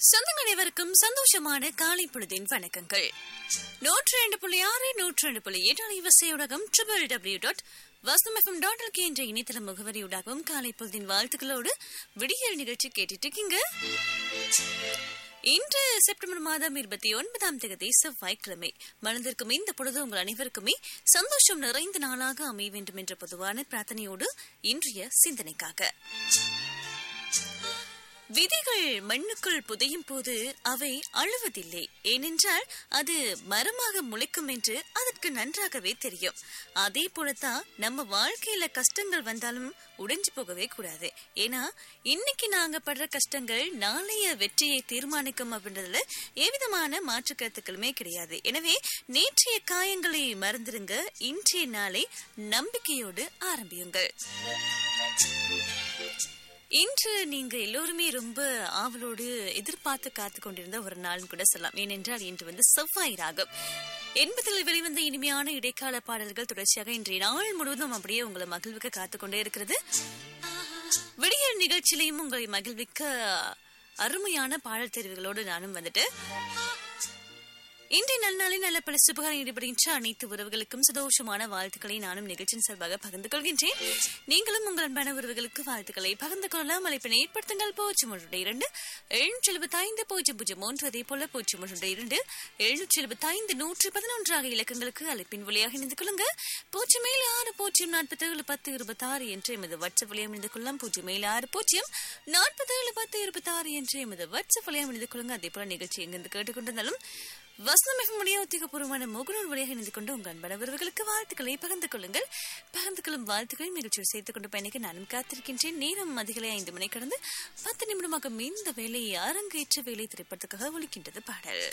சொந்தங்கள் அனைவருக்கும் சந்தோஷமான காலை பொழுதின் வணக்கங்கள் நூற்றி ரெண்டு புள்ளி ஆறு நூற்றி ரெண்டு புள்ளி எட்டு அலைவசை ஊடகம் ட்ரிபிள் டபிள்யூ டாட் வசனம் எஃப்எம் டாட் எல்கே என்ற இணையதள முகவரியூடாகவும் காலை பொழுதின் வாழ்த்துக்களோடு விடியல் நிகழ்ச்சி கேட்டுட்டு இருக்கீங்க இன்று செப்டம்பர் மாதம் இருபத்தி ஒன்பதாம் தேதி செவ்வாய்க்கிழமை மனதிற்கும் இந்த பொழுது உங்கள் அனைவருக்குமே சந்தோஷம் நிறைந்த நாளாக அமைய வேண்டும் என்ற பொதுவான பிரார்த்தனையோடு இன்றைய சிந்தனைக்காக விதைகள் மண்ணுக்குள் புதையும் போது அவை அழுவதில்லை ஏனென்றால் அது மரமாக முளைக்கும் என்று அதற்கு நன்றாகவே தெரியும் அதே போலதான் நம்ம வாழ்க்கையில கஷ்டங்கள் வந்தாலும் உடைஞ்சு போகவே கூடாது ஏன்னா இன்னைக்கு நாங்க படுற கஷ்டங்கள் நாளைய வெற்றியை தீர்மானிக்கும் அப்படின்றதுல எவ்விதமான மாற்று கருத்துக்களுமே கிடையாது எனவே நேற்றைய காயங்களை மறந்துருங்க இன்றைய நாளை நம்பிக்கையோடு ஆரம்பியுங்கள் இன்று நீங்க எல்லோருமே ரொம்ப ஆவலோடு எதிர்பார்த்து காத்து கொண்டிருந்த ஒரு நாள்னு கூட சொல்லலாம் ஏனென்றால் இன்று வந்து செவ்வாய் ராகம் எண்பதில் வெளிவந்த இனிமையான இடைக்கால பாடல்கள் தொடர்ச்சியாக இன்றைய நாள் முழுவதும் அப்படியே உங்களை மகிழ்விக்க காத்து கொண்டே இருக்கிறது விடியல் நிகழ்ச்சியிலையும் உங்களை மகிழ்விக்க அருமையான பாடல் தெரிவுகளோடு நானும் வந்துட்டு இன்றைய நல்நாளில் நல்ல பல சுபகாரம் ஈடுபடுகின்ற அனைத்து உறவுகளுக்கும் சந்தோஷமான வாழ்த்துக்களை நானும் நிகழ்ச்சியின் சார்பாக பகிர்ந்து கொள்கின்றேன் நீங்களும் உங்கள் அன்பான உறவுகளுக்கு வாழ்த்துக்களை பகிர்ந்து கொள்ளலாம் அழைப்பினை ஏற்படுத்துங்கள் பூஜ்ஜியம் ஒன்று இரண்டு எழுநூற்றி எழுபத்தி ஐந்து பூஜ்ஜியம் பூஜ்ஜியம் மூன்று அதே போல பூஜ்ஜியம் ஒன்று இரண்டு எழுநூற்றி எழுபத்தி ஐந்து நூற்றி பதினொன்றாக இலக்கங்களுக்கு அழைப்பின் வழியாக இணைந்து கொள்ளுங்க பூஜ்ஜியம் ஏழு ஆறு பூஜ்ஜியம் நாற்பத்தி ஏழு பத்து இருபத்தி ஆறு என்று எமது வாட்ஸ்அப் வழியாக இணைந்து கொள்ளலாம் பூஜ்ஜியம் ஏழு ஆறு பூஜ்ஜியம் நாற்பத்தி ஏழு பத்து இருபத்தி ஆறு என்று எமது வாட்ஸ்அப் வழியாக இணைந்து கொள்ளுங்க அதே போல நிகழ்ச்சி எங்கிருந்து கேட்டுக்கொண்டிருந்தாலும் வசனம் எஃப்எம் வழியாக உத்தியோகபூர்வமான முகநூல் வழியாக இணைந்து கொண்டு உங்கள் அன்பனவர்களுக்கு வாழ்த்துக்களை பகிர்ந்து கொள்ளுங்கள் பகிர்ந்து கொள்ளும் வாழ்த்துக்களை நிகழ்ச்சியில் சேர்த்துக் கொண்டு பயணிக்க நானும் காத்திருக்கின்றேன் நேரம் அதிகளை ஐந்து மணி கடந்து பத்து நிமிடமாக இந்த வேலையை அரங்கேற்ற வேலை திரைப்படத்துக்காக ஒழிக்கின்றது பாடல்